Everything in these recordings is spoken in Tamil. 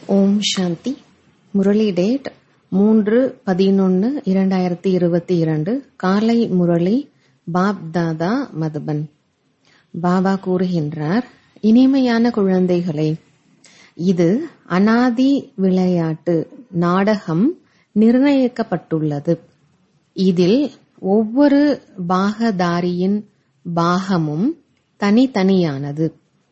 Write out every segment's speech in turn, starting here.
ஓம் சாந்தி முரளி டேட் மூன்று பதினொன்று இரண்டாயிரத்தி இருபத்தி இரண்டு காலை முரளி பாப் தாதா மதுபன் பாபா கூறுகின்றார் இனிமையான குழந்தைகளே இது அனாதி விளையாட்டு நாடகம் நிர்ணயிக்கப்பட்டுள்ளது இதில் ஒவ்வொரு பாகதாரியின் பாகமும் தனித்தனியானது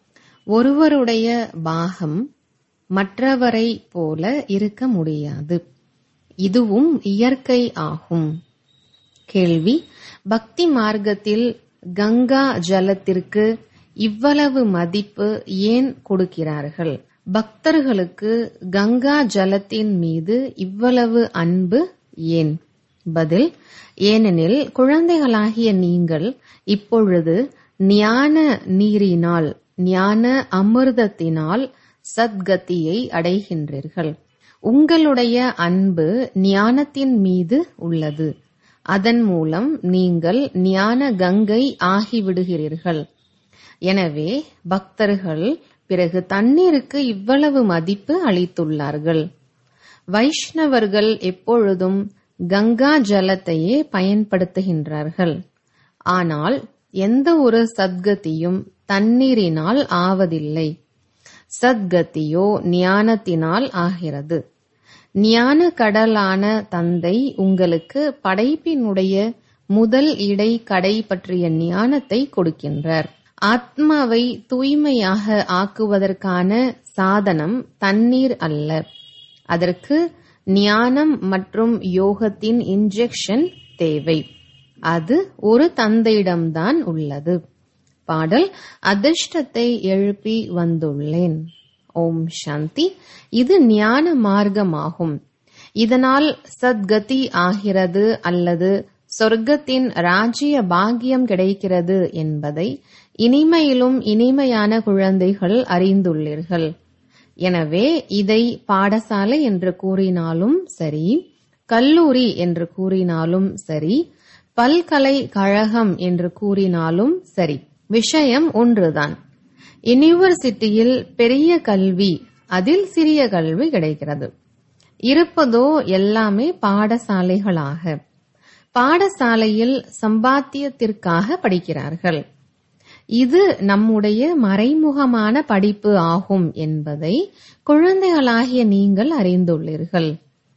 ஒருவருடைய பாகம் மற்றவரை போல இருக்க முடியாது இதுவும் இயற்கை ஆகும் கேள்வி பக்தி மார்க்கத்தில் கங்கா ஜலத்திற்கு இவ்வளவு மதிப்பு ஏன் கொடுக்கிறார்கள் பக்தர்களுக்கு கங்கா ஜலத்தின் மீது இவ்வளவு அன்பு ஏன் பதில் ஏனெனில் குழந்தைகளாகிய நீங்கள் இப்பொழுது ஞான நீரினால் ஞான அமிர்தத்தினால் சத்கதியை அடைகின்றீர்கள் உங்களுடைய அன்பு ஞானத்தின் மீது உள்ளது அதன் மூலம் நீங்கள் ஞான கங்கை ஆகிவிடுகிறீர்கள் எனவே பக்தர்கள் பிறகு தண்ணீருக்கு இவ்வளவு மதிப்பு அளித்துள்ளார்கள் வைஷ்ணவர்கள் எப்பொழுதும் கங்கா ஜலத்தையே பயன்படுத்துகின்றார்கள் ஆனால் எந்த ஒரு சத்கதியும் தண்ணீரினால் ஆவதில்லை சத்கதியோ ஞானத்தினால் ஆகிறது ஞான கடலான தந்தை உங்களுக்கு படைப்பினுடைய முதல் இடை கடை பற்றிய ஞானத்தை கொடுக்கின்றார் ஆத்மாவை தூய்மையாக ஆக்குவதற்கான சாதனம் தண்ணீர் அல்ல அதற்கு ஞானம் மற்றும் யோகத்தின் இன்ஜெக்ஷன் தேவை அது ஒரு தந்தையிடம்தான் உள்ளது பாடல் அதிர்ஷ்டத்தை எழுப்பி வந்துள்ளேன் ஓம் சாந்தி இது ஞான மார்க்கமாகும் இதனால் சத்கதி ஆகிறது அல்லது சொர்க்கத்தின் ராஜ்ய பாக்கியம் கிடைக்கிறது என்பதை இனிமையிலும் இனிமையான குழந்தைகள் அறிந்துள்ளீர்கள் எனவே இதை பாடசாலை என்று கூறினாலும் சரி கல்லூரி என்று கூறினாலும் சரி பல்கலைக்கழகம் என்று கூறினாலும் சரி விஷயம் ஒன்றுதான் யூனிவர்சிட்டியில் பெரிய கல்வி அதில் சிறிய கல்வி கிடைக்கிறது இருப்பதோ எல்லாமே பாடசாலைகளாக பாடசாலையில் சம்பாத்தியத்திற்காக படிக்கிறார்கள் இது நம்முடைய மறைமுகமான படிப்பு ஆகும் என்பதை குழந்தைகளாகிய நீங்கள் அறிந்துள்ளீர்கள்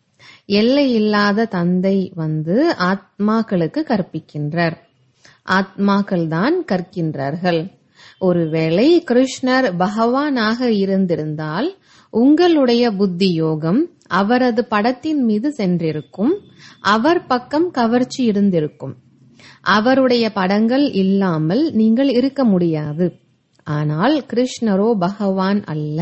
எல்லை இல்லாத தந்தை வந்து ஆத்மாக்களுக்கு கற்பிக்கின்றார் ஆத்மாக்கள் தான் கற்கின்றார்கள் ஒருவேளை கிருஷ்ணர் பகவானாக இருந்திருந்தால் உங்களுடைய புத்தி யோகம் அவரது படத்தின் மீது சென்றிருக்கும் அவர் பக்கம் கவர்ச்சி இருந்திருக்கும் அவருடைய படங்கள் இல்லாமல் நீங்கள் இருக்க முடியாது ஆனால் கிருஷ்ணரோ பகவான் அல்ல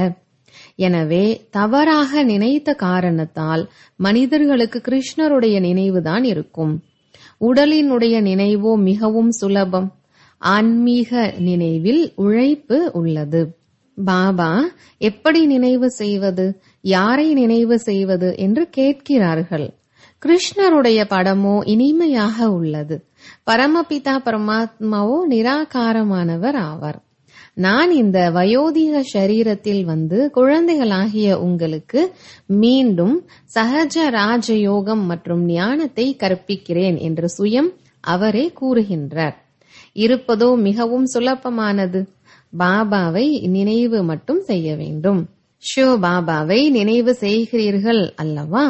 எனவே தவறாக நினைத்த காரணத்தால் மனிதர்களுக்கு கிருஷ்ணருடைய நினைவுதான் இருக்கும் உடலினுடைய நினைவோ மிகவும் சுலபம் ஆன்மீக நினைவில் உழைப்பு உள்ளது பாபா எப்படி நினைவு செய்வது யாரை நினைவு செய்வது என்று கேட்கிறார்கள் கிருஷ்ணருடைய படமோ இனிமையாக உள்ளது பரமபிதா பரமாத்மாவோ நிராகாரமானவர் ஆவார் நான் இந்த வயோதிக சரீரத்தில் வந்து குழந்தைகளாகிய உங்களுக்கு மீண்டும் சகஜ ராஜயோகம் மற்றும் ஞானத்தை கற்பிக்கிறேன் என்று சுயம் அவரே கூறுகின்றார் இருப்பதோ மிகவும் சுலபமானது பாபாவை நினைவு மட்டும் செய்ய வேண்டும் ஷோ பாபாவை நினைவு செய்கிறீர்கள் அல்லவா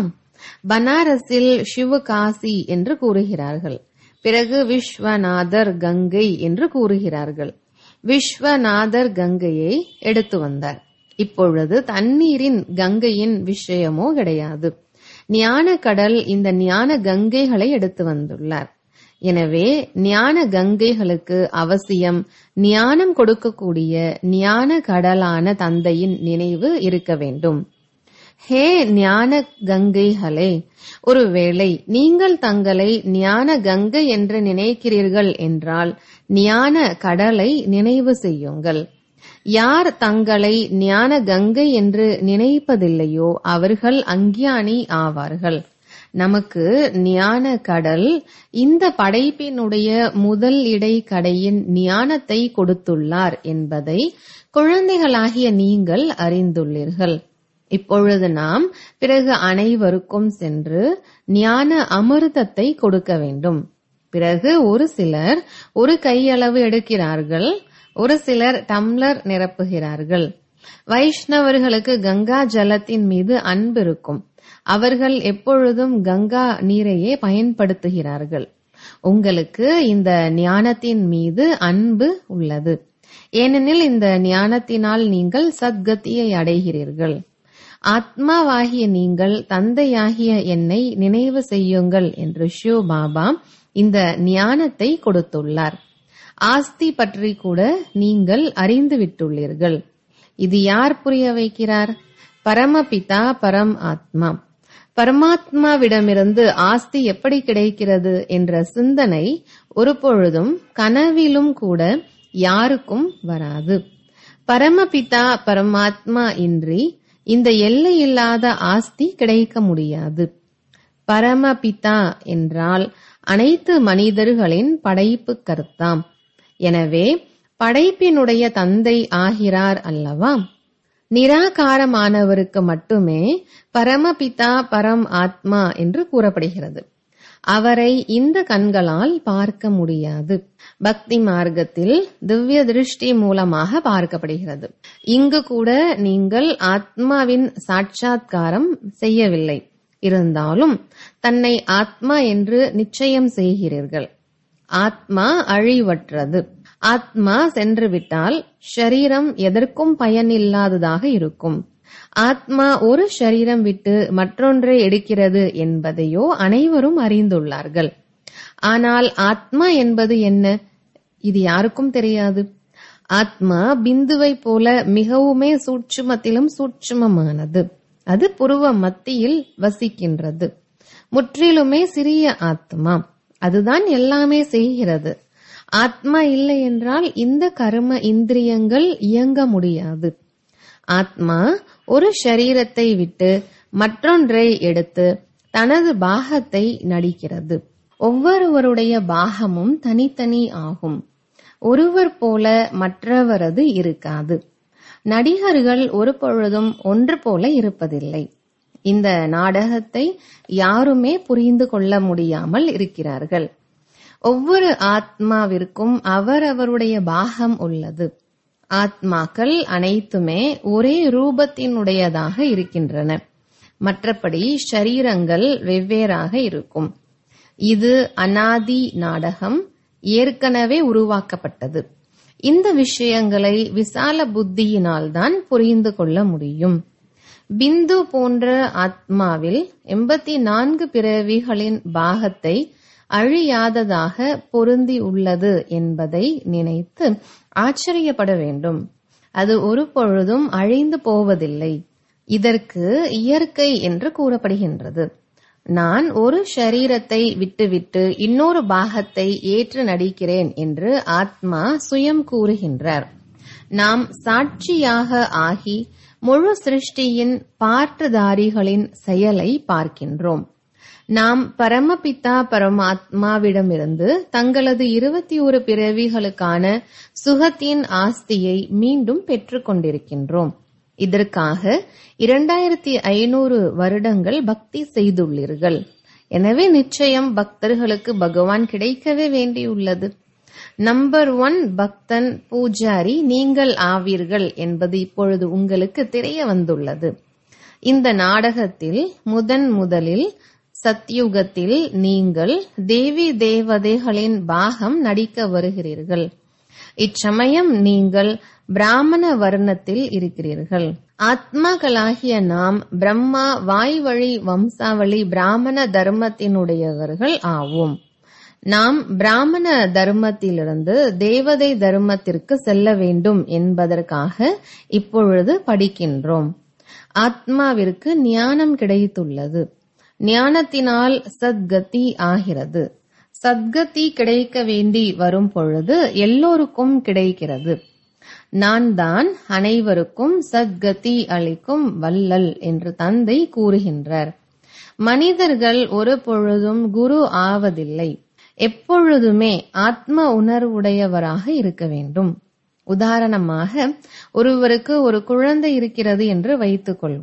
பனாரஸில் சிவகாசி என்று கூறுகிறார்கள் பிறகு விஸ்வநாதர் கங்கை என்று கூறுகிறார்கள் விஸ்வநாதர் கங்கையை எடுத்து வந்தார் இப்பொழுது தண்ணீரின் கங்கையின் விஷயமோ கிடையாது ஞான கடல் இந்த ஞான கங்கைகளை எடுத்து வந்துள்ளார் எனவே ஞான கங்கைகளுக்கு அவசியம் ஞானம் கொடுக்கக்கூடிய ஞான கடலான தந்தையின் நினைவு இருக்க வேண்டும் ஹே ஞான கங்கைகளே ஒருவேளை நீங்கள் தங்களை ஞான கங்கை என்று நினைக்கிறீர்கள் என்றால் ஞான கடலை நினைவு செய்யுங்கள் யார் தங்களை ஞான கங்கை என்று நினைப்பதில்லையோ அவர்கள் அஞ்ஞானி ஆவார்கள் நமக்கு ஞான கடல் இந்த படைப்பினுடைய முதல் இடை கடையின் ஞானத்தை கொடுத்துள்ளார் என்பதை குழந்தைகளாகிய நீங்கள் அறிந்துள்ளீர்கள் இப்பொழுது நாம் பிறகு அனைவருக்கும் சென்று ஞான அமிர்தத்தை கொடுக்க வேண்டும் பிறகு ஒரு சிலர் ஒரு கையளவு எடுக்கிறார்கள் ஒரு சிலர் டம்ளர் நிரப்புகிறார்கள் வைஷ்ணவர்களுக்கு கங்கா ஜலத்தின் மீது அன்பு இருக்கும் அவர்கள் எப்பொழுதும் கங்கா நீரையே பயன்படுத்துகிறார்கள் உங்களுக்கு இந்த ஞானத்தின் மீது அன்பு உள்ளது ஏனெனில் இந்த ஞானத்தினால் நீங்கள் சத்கதியை அடைகிறீர்கள் ஆத்மாவாகிய நீங்கள் தந்தையாகிய என்னை நினைவு செய்யுங்கள் என்று ஷிவ பாபா இந்த ஞானத்தை கொடுத்துள்ளார் ஆஸ்தி பற்றி கூட நீங்கள் அறிந்து விட்டுள்ளீர்கள் இது யார் புரிய வைக்கிறார் பரமபிதா பரம் ஆத்மா பரமாத்மாவிடமிருந்து ஆஸ்தி எப்படி கிடைக்கிறது என்ற சிந்தனை ஒரு பொழுதும் கனவிலும் கூட யாருக்கும் வராது பரமபிதா பரமாத்மா இன்றி இந்த எல்லையில்லாத ஆஸ்தி கிடைக்க முடியாது பரமபிதா என்றால் அனைத்து மனிதர்களின் படைப்பு கர்த்தாம் எனவே படைப்பினுடைய தந்தை ஆகிறார் அல்லவா நிராகாரமானவருக்கு மட்டுமே பரமபிதா பரம் ஆத்மா என்று கூறப்படுகிறது அவரை இந்த கண்களால் பார்க்க முடியாது பக்தி மார்க்கத்தில் திவ்ய திருஷ்டி மூலமாக பார்க்கப்படுகிறது இங்கு கூட நீங்கள் ஆத்மாவின் சாட்சாத்காரம் செய்யவில்லை இருந்தாலும் தன்னை ஆத்மா என்று நிச்சயம் செய்கிறீர்கள் ஆத்மா அழிவற்றது ஆத்மா சென்று விட்டால் ஷரீரம் எதற்கும் பயனில்லாததாக இருக்கும் ஆத்மா ஒரு ஷரீரம் விட்டு மற்றொன்றை எடுக்கிறது என்பதையோ அனைவரும் அறிந்துள்ளார்கள் ஆனால் ஆத்மா என்பது என்ன இது யாருக்கும் தெரியாது ஆத்மா பிந்துவை போல மிகவுமே சூட்சுமத்திலும் சூட்சுமமானது அது புருவ மத்தியில் வசிக்கின்றது முற்றிலுமே சிறிய ஆத்மா அதுதான் எல்லாமே செய்கிறது ஆத்மா இல்லை என்றால் இந்த கர்ம இந்திரியங்கள் இயங்க முடியாது ஆத்மா ஒரு ஷரீரத்தை விட்டு மற்றொன்றை எடுத்து தனது பாகத்தை நடிக்கிறது ஒவ்வொருவருடைய பாகமும் தனித்தனி ஆகும் ஒருவர் போல மற்றவரது இருக்காது நடிகர்கள் ஒரு பொழுதும் ஒன்று போல இருப்பதில்லை இந்த நாடகத்தை யாருமே புரிந்து கொள்ள முடியாமல் இருக்கிறார்கள் ஒவ்வொரு ஆத்மாவிற்கும் அவரவருடைய பாகம் உள்ளது ஆத்மாக்கள் அனைத்துமே ஒரே ரூபத்தினுடையதாக இருக்கின்றன மற்றபடி ஷரீரங்கள் வெவ்வேறாக இருக்கும் இது அனாதி நாடகம் ஏற்கனவே உருவாக்கப்பட்டது இந்த விஷயங்களை விசால புத்தியினால்தான் புரிந்து கொள்ள முடியும் பிந்து போன்ற ஆத்மாவில் எண்பத்தி நான்கு பிறவிகளின் பாகத்தை அழியாததாக பொருந்தி உள்ளது என்பதை நினைத்து ஆச்சரியப்பட வேண்டும் அது ஒரு பொழுதும் அழிந்து போவதில்லை இதற்கு இயற்கை என்று கூறப்படுகின்றது நான் ஒரு ஷரீரத்தை விட்டுவிட்டு இன்னொரு பாகத்தை ஏற்று நடிக்கிறேன் என்று ஆத்மா சுயம் கூறுகின்றார் நாம் சாட்சியாக ஆகி முழு சிருஷ்டியின் பாற்றுதாரிகளின் செயலை பார்க்கின்றோம் நாம் பரமபிதா பரமாத்மாவிடமிருந்து தங்களது இருபத்தி ஒரு பிறவிகளுக்கான சுகத்தின் ஆஸ்தியை மீண்டும் பெற்றுக் கொண்டிருக்கின்றோம் இதற்காக இரண்டாயிரத்தி ஐநூறு வருடங்கள் பக்தி செய்துள்ளீர்கள் எனவே நிச்சயம் பக்தர்களுக்கு பகவான் கிடைக்கவே வேண்டியுள்ளது நம்பர் ஒன் பக்தன் பூஜாரி நீங்கள் ஆவீர்கள் என்பது இப்பொழுது உங்களுக்கு தெரிய வந்துள்ளது இந்த நாடகத்தில் முதன் முதலில் சத்யுகத்தில் நீங்கள் தேவி தேவதைகளின் பாகம் நடிக்க வருகிறீர்கள் இச்சமயம் நீங்கள் பிராமண வர்ணத்தில் இருக்கிறீர்கள் ஆத்மாக்களாகிய நாம் பிரம்மா வாய் வழி வம்சாவளி பிராமண தர்மத்தினுடையவர்கள் ஆவோம் நாம் பிராமண தர்மத்திலிருந்து தேவதை தர்மத்திற்கு செல்ல வேண்டும் என்பதற்காக இப்பொழுது படிக்கின்றோம் ஆத்மாவிற்கு ஞானம் கிடைத்துள்ளது ஞானத்தினால் சத்கதி ஆகிறது சத்கதி கிடைக்க வேண்டி வரும் பொழுது எல்லோருக்கும் கிடைக்கிறது நான் தான் அனைவருக்கும் சத்கதி அளிக்கும் வல்லல் என்று தந்தை கூறுகின்றார் மனிதர்கள் ஒரு பொழுதும் குரு ஆவதில்லை எப்பொழுதுமே ஆத்ம உணர்வுடையவராக இருக்க வேண்டும் உதாரணமாக ஒருவருக்கு ஒரு குழந்தை இருக்கிறது என்று வைத்துக் கொள்வோம்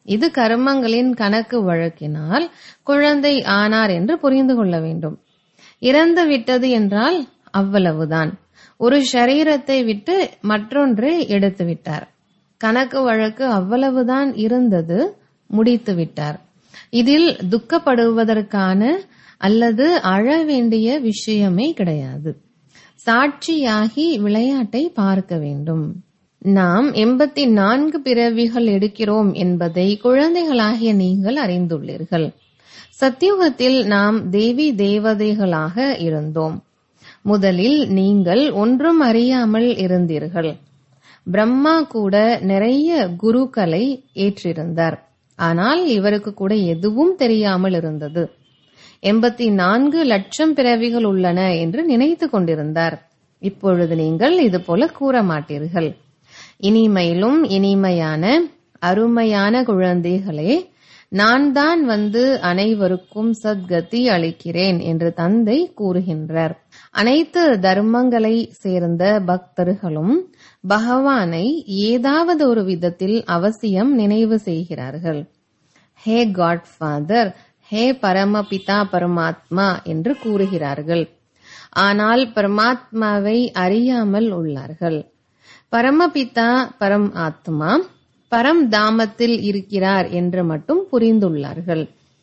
இது கர்மங்களின் கணக்கு வழக்கினால் குழந்தை ஆனார் என்று புரிந்து கொள்ள வேண்டும் இறந்து விட்டது என்றால் அவ்வளவுதான் ஒரு சரீரத்தை விட்டு மற்றொன்றை எடுத்து விட்டார் கணக்கு வழக்கு அவ்வளவுதான் இருந்தது முடித்து விட்டார் இதில் துக்கப்படுவதற்கான அல்லது அழ வேண்டிய விஷயமே கிடையாது சாட்சியாகி விளையாட்டை பார்க்க வேண்டும் நாம் எண்பத்தி நான்கு பிறவிகள் எடுக்கிறோம் என்பதை குழந்தைகளாகிய நீங்கள் அறிந்துள்ளீர்கள் சத்தியுகத்தில் நாம் தேவி தேவதைகளாக இருந்தோம் முதலில் நீங்கள் ஒன்றும் அறியாமல் இருந்தீர்கள் பிரம்மா கூட நிறைய குருக்களை ஏற்றிருந்தார் ஆனால் இவருக்கு கூட எதுவும் தெரியாமல் இருந்தது எண்பத்தி நான்கு லட்சம் பிறவிகள் உள்ளன என்று நினைத்து கொண்டிருந்தார் இப்பொழுது நீங்கள் இது போல கூற மாட்டீர்கள் இனிமையிலும் இனிமையான அருமையான குழந்தைகளே நான் தான் வந்து அனைவருக்கும் சத்கதி அளிக்கிறேன் என்று தந்தை கூறுகின்றார் அனைத்து தர்மங்களை சேர்ந்த பக்தர்களும் பகவானை ஏதாவது ஒரு விதத்தில் அவசியம் நினைவு செய்கிறார்கள் ஹே காட் ஃபாதர் ஹே பரமபிதா பரமாத்மா என்று கூறுகிறார்கள் ஆனால் பரமாத்மாவை அறியாமல் உள்ளார்கள் பரமபிதா பரம் ஆத்மா பரம் தாமத்தில் இருக்கிறார் என்று மட்டும் புரிந்துள்ளார்கள்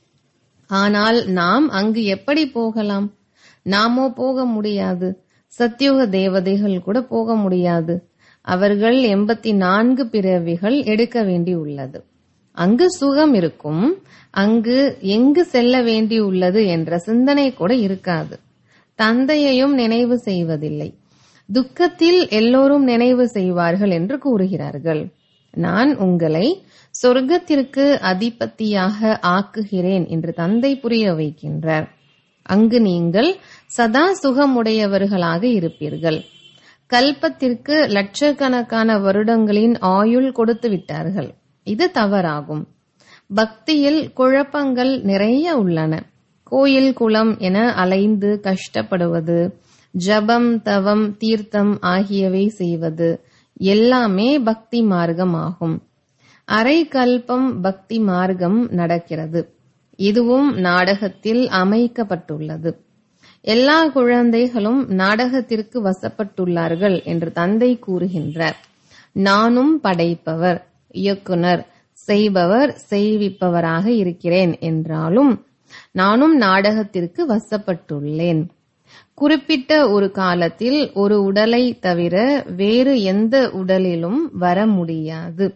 ஆனால் நாம் அங்கு எப்படி போகலாம் நாமோ போக முடியாது சத்தியுக தேவதைகள் கூட போக முடியாது அவர்கள் எண்பத்தி நான்கு பிறவிகள் எடுக்க வேண்டியுள்ளது அங்கு சுகம் இருக்கும் அங்கு எங்கு செல்ல வேண்டியுள்ளது என்ற சிந்தனை கூட இருக்காது தந்தையையும் நினைவு செய்வதில்லை துக்கத்தில் எல்லோரும் நினைவு செய்வார்கள் என்று கூறுகிறார்கள் நான் உங்களை சொர்க்கத்திற்கு அதிபத்தியாக ஆக்குகிறேன் என்று தந்தை புரிய வைக்கின்றார் அங்கு நீங்கள் சதா சுகமுடையவர்களாக இருப்பீர்கள் கல்பத்திற்கு லட்சக்கணக்கான வருடங்களின் ஆயுள் கொடுத்து விட்டார்கள் இது தவறாகும் பக்தியில் குழப்பங்கள் நிறைய உள்ளன கோயில் குளம் என அலைந்து கஷ்டப்படுவது ஜபம் தவம் தீர்த்தம் ஆகியவை செய்வது எல்லாமே பக்தி மார்க்கம் ஆகும் அரை கல்பம் பக்தி மார்க்கம் நடக்கிறது இதுவும் நாடகத்தில் அமைக்கப்பட்டுள்ளது எல்லா குழந்தைகளும் நாடகத்திற்கு வசப்பட்டுள்ளார்கள் என்று தந்தை கூறுகின்றார் நானும் படைப்பவர் இயக்குனர் செய்பவர் செய்விப்பவராக இருக்கிறேன் என்றாலும் நானும் நாடகத்திற்கு வசப்பட்டுள்ளேன் குறிப்பிட்ட ஒரு காலத்தில் ஒரு உடலை தவிர வேறு எந்த உடலிலும் வர முடியாது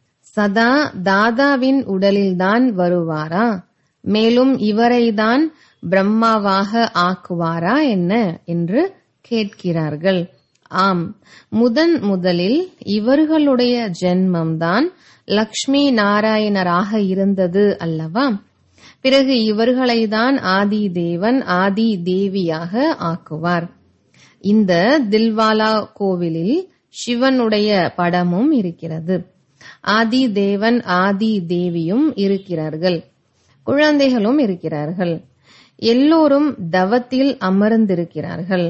சதா தாதாவின் உடலில்தான் வருவாரா மேலும் இவரைதான் பிரம்மாவாக ஆக்குவாரா என்ன என்று கேட்கிறார்கள் ஆம் முதன் முதலில் இவர்களுடைய ஜென்மம்தான் லக்ஷ்மி நாராயணராக இருந்தது அல்லவா பிறகு இவர்களைதான் ஆதி தேவன் ஆதி தேவியாக ஆக்குவார் இந்த தில்வாலா கோவிலில் சிவனுடைய படமும் இருக்கிறது ஆதி தேவன் ஆதி தேவியும் இருக்கிறார்கள் குழந்தைகளும் இருக்கிறார்கள் எல்லோரும் தவத்தில் அமர்ந்திருக்கிறார்கள்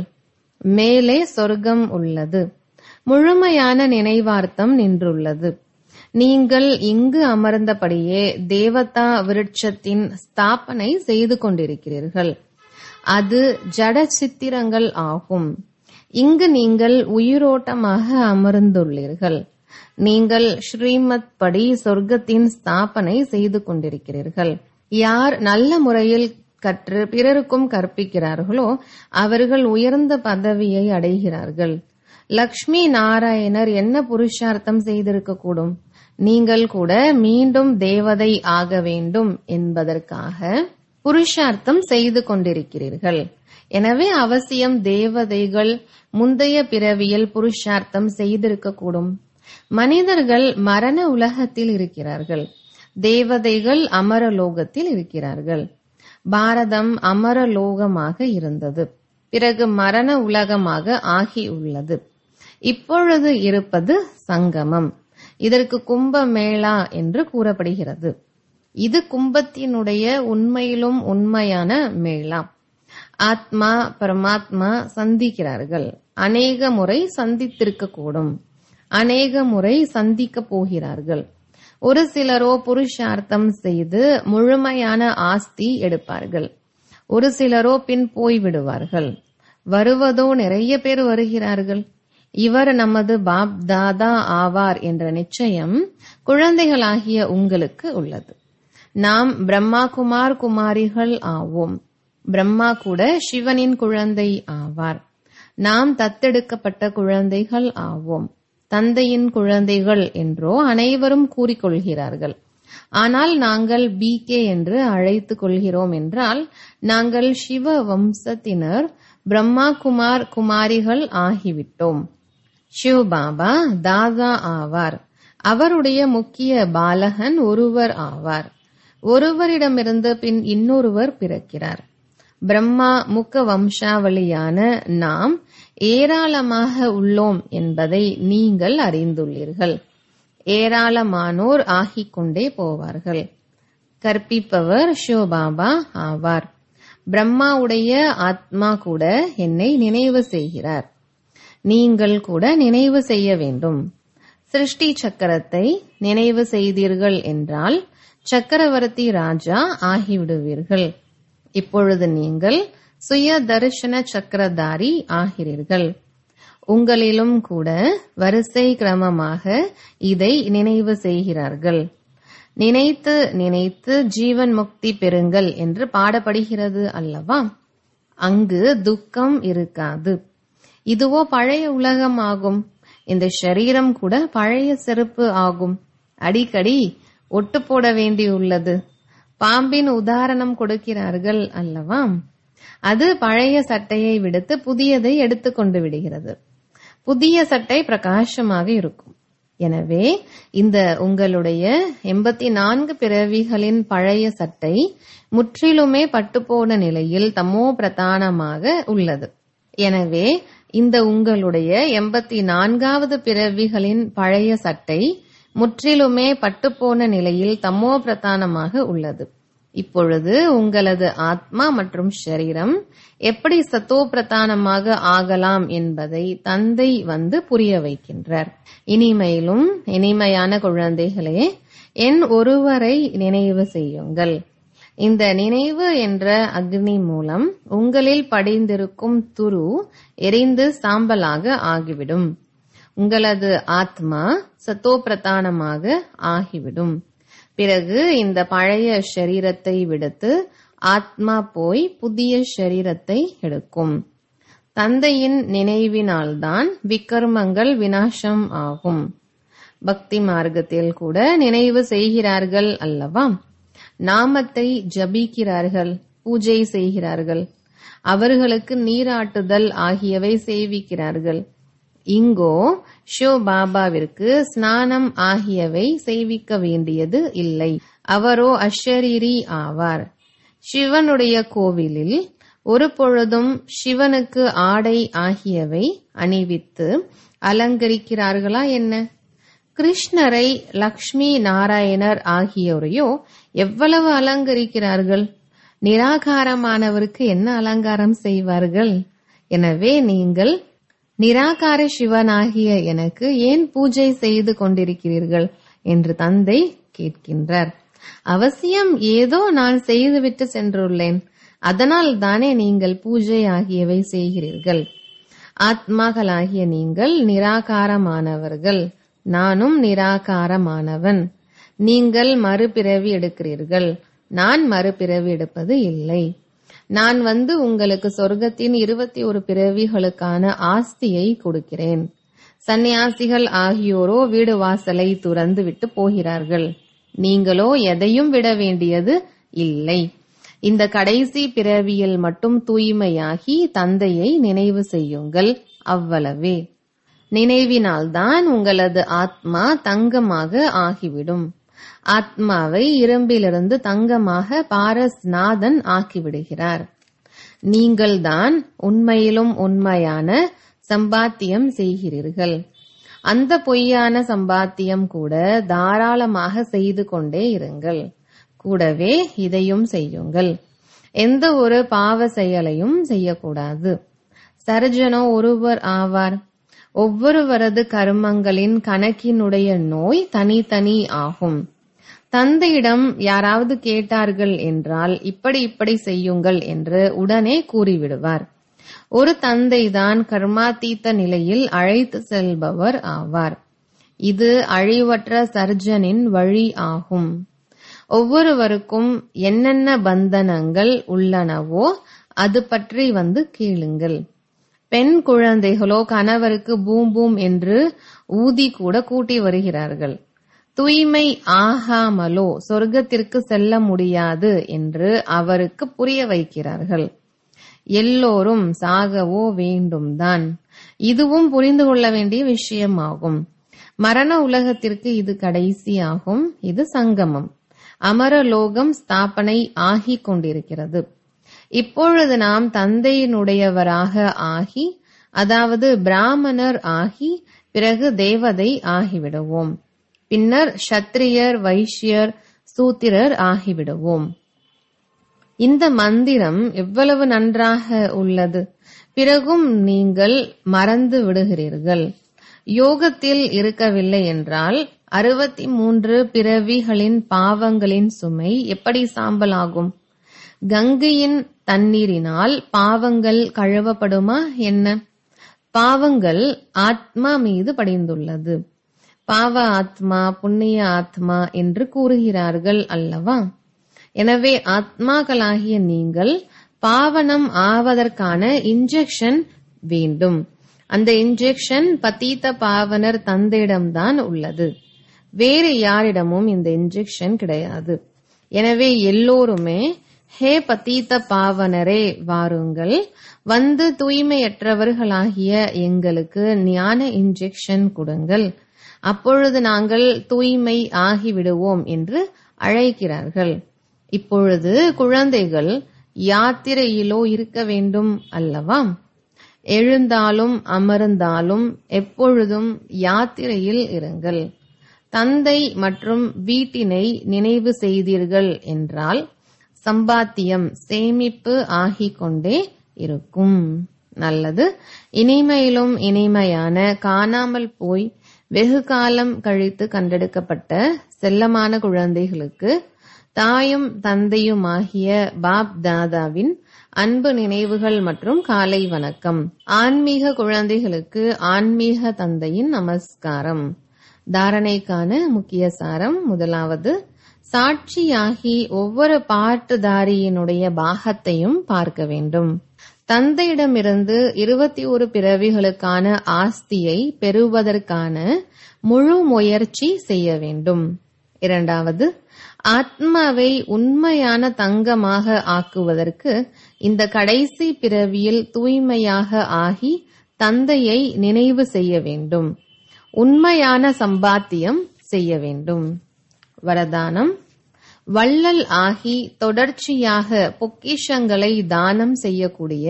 மேலே சொர்க்கம் உள்ளது முழுமையான நினைவார்த்தம் நின்றுள்ளது நீங்கள் இங்கு அமர்ந்தபடியே தேவதா விருட்சத்தின் ஸ்தாபனை செய்து கொண்டிருக்கிறீர்கள் அது ஜட சித்திரங்கள் ஆகும் இங்கு நீங்கள் உயிரோட்டமாக அமர்ந்துள்ளீர்கள் நீங்கள் ஸ்ரீமத் படி சொர்க்கத்தின் ஸ்தாபனை செய்து கொண்டிருக்கிறீர்கள் யார் நல்ல முறையில் கற்று பிறருக்கும் கற்பிக்கிறார்களோ அவர்கள் உயர்ந்த பதவியை அடைகிறார்கள் லக்ஷ்மி நாராயணர் என்ன புருஷார்த்தம் செய்திருக்கக்கூடும் நீங்கள் கூட மீண்டும் தேவதை ஆக வேண்டும் என்பதற்காக புருஷார்த்தம் செய்து கொண்டிருக்கிறீர்கள் எனவே அவசியம் தேவதைகள் முந்தைய பிறவியில் புருஷார்த்தம் செய்திருக்கக்கூடும் மனிதர்கள் மரண உலகத்தில் இருக்கிறார்கள் தேவதைகள் அமரலோகத்தில் இருக்கிறார்கள் பாரதம் அமரலோகமாக இருந்தது பிறகு மரண உலகமாக ஆகியுள்ளது இப்பொழுது இருப்பது சங்கமம் இதற்கு கும்ப மேளா என்று கூறப்படுகிறது இது கும்பத்தினுடைய உண்மையிலும் உண்மையான மேளா ஆத்மா பரமாத்மா சந்திக்கிறார்கள் அநேக முறை சந்தித்திருக்க கூடும் அநேக முறை சந்திக்க போகிறார்கள் ஒரு சிலரோ புருஷார்த்தம் செய்து முழுமையான ஆஸ்தி எடுப்பார்கள் ஒரு சிலரோ பின் போய் விடுவார்கள் வருவதோ நிறைய பேர் வருகிறார்கள் இவர் நமது பாப் தாதா ஆவார் என்ற நிச்சயம் குழந்தைகளாகிய உங்களுக்கு உள்ளது நாம் பிரம்மா குமார் குமாரிகள் ஆவோம் பிரம்மா கூட சிவனின் குழந்தை ஆவார் நாம் தத்தெடுக்கப்பட்ட குழந்தைகள் ஆவோம் தந்தையின் குழந்தைகள் என்றோ அனைவரும் கூறிக்கொள்கிறார்கள் ஆனால் நாங்கள் பி கே என்று அழைத்துக் கொள்கிறோம் என்றால் நாங்கள் சிவ வம்சத்தினர் பிரம்மா குமார் குமாரிகள் ஆகிவிட்டோம் சிவ பாபா தாதா ஆவார் அவருடைய முக்கிய பாலகன் ஒருவர் ஆவார் ஒருவரிடமிருந்து பின் இன்னொருவர் பிறக்கிறார் பிரம்மா முக்க வம்சாவளியான நாம் ஏராளமாக உள்ளோம் என்பதை நீங்கள் அறிந்துள்ளீர்கள் ஏராளமானோர் ஆகிக் கொண்டே போவார்கள் கற்பிப்பவர் சிவபாபா ஆவார் பிரம்மாவுடைய ஆத்மா கூட என்னை நினைவு செய்கிறார் நீங்கள் கூட நினைவு செய்ய வேண்டும் சிருஷ்டி சக்கரத்தை நினைவு செய்தீர்கள் என்றால் சக்கரவர்த்தி ராஜா ஆகிவிடுவீர்கள் இப்பொழுது நீங்கள் சுய தரிசன சக்கரதாரி ஆகிறீர்கள் உங்களிலும் கூட வரிசை கிரமமாக இதை நினைவு செய்கிறார்கள் நினைத்து நினைத்து ஜீவன் முக்தி பெறுங்கள் என்று பாடப்படுகிறது அல்லவா அங்கு துக்கம் இருக்காது இதுவோ பழைய உலகம் ஆகும் இந்த சரீரம் கூட பழைய செருப்பு ஆகும் அடிக்கடி ஒட்டு போட வேண்டியுள்ளது பாம்பின் உதாரணம் கொடுக்கிறார்கள் அல்லவா அது பழைய சட்டையை விடுத்து புதியதை எடுத்துக்கொண்டு விடுகிறது புதிய சட்டை பிரகாசமாக இருக்கும் எனவே இந்த உங்களுடைய எண்பத்தி நான்கு பிறவிகளின் பழைய சட்டை முற்றிலுமே பட்டுப்போன நிலையில் தமோ பிரதானமாக உள்ளது எனவே இந்த உங்களுடைய எண்பத்தி நான்காவது பிறவிகளின் பழைய சட்டை முற்றிலுமே பட்டுப்போன நிலையில் தமோ பிரதானமாக உள்ளது இப்பொழுது உங்களது ஆத்மா மற்றும் ஷரீரம் எப்படி சத்தோ பிரதானமாக ஆகலாம் என்பதை தந்தை வந்து புரிய வைக்கின்றார் இனிமையிலும் இனிமையான குழந்தைகளே என் ஒருவரை நினைவு செய்யுங்கள் இந்த நினைவு என்ற அக்னி மூலம் உங்களில் படிந்திருக்கும் துரு எரிந்து சாம்பலாக ஆகிவிடும் உங்களது ஆத்மா சத்தோப்பிரதானமாக ஆகிவிடும் பிறகு இந்த பழைய ஷரீரத்தை விடுத்து ஆத்மா போய் புதிய ஷரீரத்தை எடுக்கும் தந்தையின் நினைவினால்தான் விக்கர்மங்கள் வினாசம் ஆகும் பக்தி மார்க்கத்தில் கூட நினைவு செய்கிறார்கள் அல்லவா நாமத்தை ஜபிக்கிறார்கள் பூஜை செய்கிறார்கள் அவர்களுக்கு நீராட்டுதல் ஆகியவை செய்விக்கிறார்கள் இங்கோ ஷோ பாபாவிற்கு ஸ்நானம் ஆகியவை செய்விக்க வேண்டியது இல்லை அவரோ அஷரீரி ஆவார் சிவனுடைய கோவிலில் ஒரு பொழுதும் சிவனுக்கு ஆடை ஆகியவை அணிவித்து அலங்கரிக்கிறார்களா என்ன கிருஷ்ணரை லக்ஷ்மி நாராயணர் ஆகியோரையோ எவ்வளவு அலங்கரிக்கிறார்கள் நிராகாரமானவருக்கு என்ன அலங்காரம் செய்வார்கள் எனவே நீங்கள் நிராகார சிவனாகிய எனக்கு ஏன் பூஜை செய்து கொண்டிருக்கிறீர்கள் என்று தந்தை கேட்கின்றார் அவசியம் ஏதோ நான் செய்துவிட்டு சென்றுள்ளேன் அதனால் தானே நீங்கள் பூஜை ஆகியவை செய்கிறீர்கள் ஆத்மாக்களாகிய நீங்கள் நிராகாரமானவர்கள் நானும் நிராகாரமானவன் நீங்கள் மறுபிறவி எடுக்கிறீர்கள் நான் மறுபிறவி எடுப்பது இல்லை நான் வந்து உங்களுக்கு சொர்க்கத்தின் இருபத்தி ஒரு பிறவிகளுக்கான ஆஸ்தியை கொடுக்கிறேன் சந்நியாசிகள் ஆகியோரோ வீடு வாசலை துறந்து விட்டு போகிறார்கள் நீங்களோ எதையும் விட வேண்டியது இல்லை இந்த கடைசி பிறவியில் மட்டும் தூய்மையாகி தந்தையை நினைவு செய்யுங்கள் அவ்வளவே நினைவினால்தான் உங்களது ஆத்மா தங்கமாக ஆகிவிடும் ஆத்மாவை இரும்பிலிருந்து தங்கமாக பாரஸ்நாதன் ஆக்கிவிடுகிறார் நீங்கள்தான் உண்மையிலும் உண்மையான சம்பாத்தியம் செய்கிறீர்கள் அந்த பொய்யான சம்பாத்தியம் கூட தாராளமாக செய்து கொண்டே இருங்கள் கூடவே இதையும் செய்யுங்கள் எந்த ஒரு பாவ செயலையும் செய்யக்கூடாது சர்ஜனோ ஒருவர் ஆவார் ஒவ்வொருவரது கர்மங்களின் கணக்கினுடைய நோய் தனித்தனி ஆகும் தந்தையிடம் யாராவது கேட்டார்கள் என்றால் இப்படி இப்படி செய்யுங்கள் என்று உடனே கூறிவிடுவார் ஒரு தந்தைதான் கர்மாத்தீத்த நிலையில் அழைத்து செல்பவர் ஆவார் இது அழிவற்ற சர்ஜனின் வழி ஆகும் ஒவ்வொருவருக்கும் என்னென்ன பந்தனங்கள் உள்ளனவோ அது பற்றி வந்து கேளுங்கள் பெண் குழந்தைகளோ கணவருக்கு பூம் பூம் என்று ஊதி கூட கூட்டி வருகிறார்கள் தூய்மை ஆகாமலோ சொர்க்கத்திற்கு செல்ல முடியாது என்று அவருக்கு புரிய வைக்கிறார்கள் எல்லோரும் சாகவோ வேண்டும்தான் இதுவும் புரிந்து கொள்ள வேண்டிய விஷயமாகும் மரண உலகத்திற்கு இது கடைசியாகும் இது சங்கமம் அமரலோகம் ஸ்தாபனை ஆகிக் கொண்டிருக்கிறது இப்பொழுது நாம் தந்தையினுடையவராக ஆகி அதாவது பிராமணர் ஆகி பிறகு தேவதை ஆகிவிடுவோம் பின்னர் ஷத்திரியர் வைஷ்யர் சூத்திரர் ஆகிவிடுவோம் இந்த மந்திரம் எவ்வளவு நன்றாக உள்ளது பிறகும் நீங்கள் மறந்து விடுகிறீர்கள் யோகத்தில் இருக்கவில்லை என்றால் அறுபத்தி மூன்று பிறவிகளின் பாவங்களின் சுமை எப்படி சாம்பலாகும் கங்கையின் தண்ணீரினால் பாவங்கள் கழுவப்படுமா என்ன பாவங்கள் ஆத்மா மீது படிந்துள்ளது பாவ ஆத்மா புண்ணிய ஆத்மா என்று கூறுகிறார்கள் அல்லவா எனவே ஆத்மாக்களாகிய நீங்கள் பாவனம் ஆவதற்கான இன்ஜெக்ஷன் வேண்டும் அந்த இன்ஜெக்ஷன் பத்தீத்த பாவனர் தந்தையிடம்தான் உள்ளது வேறு யாரிடமும் இந்த இன்ஜெக்ஷன் கிடையாது எனவே எல்லோருமே ஹே பத்தீத்த பாவனரே வாருங்கள் வந்து தூய்மையற்றவர்களாகிய எங்களுக்கு ஞான இன்ஜெக்ஷன் கொடுங்கள் அப்பொழுது நாங்கள் தூய்மை ஆகிவிடுவோம் என்று அழைக்கிறார்கள் இப்பொழுது குழந்தைகள் யாத்திரையிலோ இருக்க வேண்டும் அல்லவா எழுந்தாலும் அமர்ந்தாலும் எப்பொழுதும் யாத்திரையில் இருங்கள் தந்தை மற்றும் வீட்டினை நினைவு செய்தீர்கள் என்றால் சம்பாத்தியம் சேமிப்பு ஆகிக் கொண்டே இருக்கும் நல்லது இனிமையிலும் இனிமையான காணாமல் போய் வெகு காலம் கழித்து கண்டெடுக்கப்பட்ட செல்லமான குழந்தைகளுக்கு தாயும் தந்தையுமாகிய பாப் தாதாவின் அன்பு நினைவுகள் மற்றும் காலை வணக்கம் ஆன்மீக குழந்தைகளுக்கு ஆன்மீக தந்தையின் நமஸ்காரம் தாரணைக்கான முக்கிய சாரம் முதலாவது சாட்சியாகி ஒவ்வொரு பாட்டுதாரியினுடைய பாகத்தையும் பார்க்க வேண்டும் தந்தையிடமிருந்து இருபத்தி ஒரு பிறவிகளுக்கான ஆஸ்தியை பெறுவதற்கான முழு முயற்சி செய்ய வேண்டும் இரண்டாவது ஆத்மாவை உண்மையான தங்கமாக ஆக்குவதற்கு இந்த கடைசி பிறவியில் தூய்மையாக ஆகி தந்தையை நினைவு செய்ய வேண்டும் உண்மையான சம்பாத்தியம் செய்ய வேண்டும் வரதானம் வள்ளல் ஆகி தொடர்ச்சியாக பொக்கிஷங்களை தானம் செய்யக்கூடிய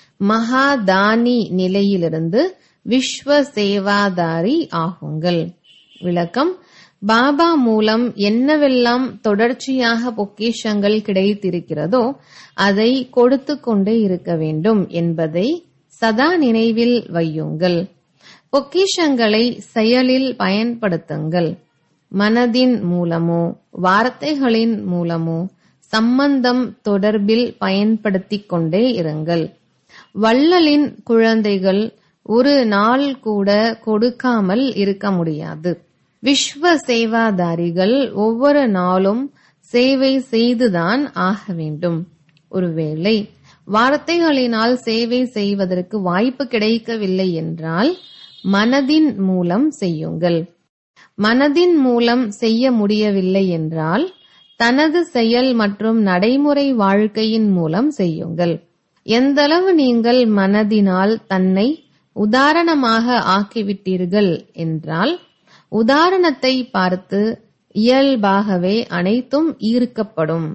மகாதானி நிலையிலிருந்து விஸ்வ சேவாதாரி ஆகுங்கள் விளக்கம் பாபா மூலம் என்னவெல்லாம் தொடர்ச்சியாக பொக்கிஷங்கள் கிடைத்திருக்கிறதோ அதை கொடுத்து கொண்டே இருக்க வேண்டும் என்பதை சதா நினைவில் வையுங்கள் பொக்கிஷங்களை செயலில் பயன்படுத்துங்கள் மனதின் மூலமோ வார்த்தைகளின் மூலமோ சம்பந்தம் தொடர்பில் பயன்படுத்திக் கொண்டே இருங்கள் வள்ளலின் குழந்தைகள் ஒரு நாள் கூட கொடுக்காமல் இருக்க முடியாது விஸ்வ சேவாதாரிகள் ஒவ்வொரு நாளும் சேவை செய்துதான் ஆக வேண்டும் ஒருவேளை வார்த்தைகளினால் சேவை செய்வதற்கு வாய்ப்பு கிடைக்கவில்லை என்றால் மனதின் மூலம் செய்யுங்கள் மனதின் மூலம் செய்ய முடியவில்லை என்றால் தனது செயல் மற்றும் நடைமுறை வாழ்க்கையின் மூலம் செய்யுங்கள் எந்தளவு நீங்கள் மனதினால் தன்னை உதாரணமாக ஆக்கிவிட்டீர்கள் என்றால் உதாரணத்தை பார்த்து இயல்பாகவே அனைத்தும் ஈர்க்கப்படும்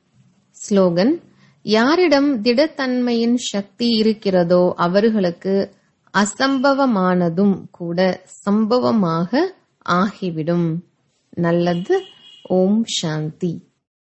ஸ்லோகன் யாரிடம் திடத்தன்மையின் சக்தி இருக்கிறதோ அவர்களுக்கு அசம்பவமானதும் கூட சம்பவமாக ஆகிவிடும் நல்லது ஓம் சாந்தி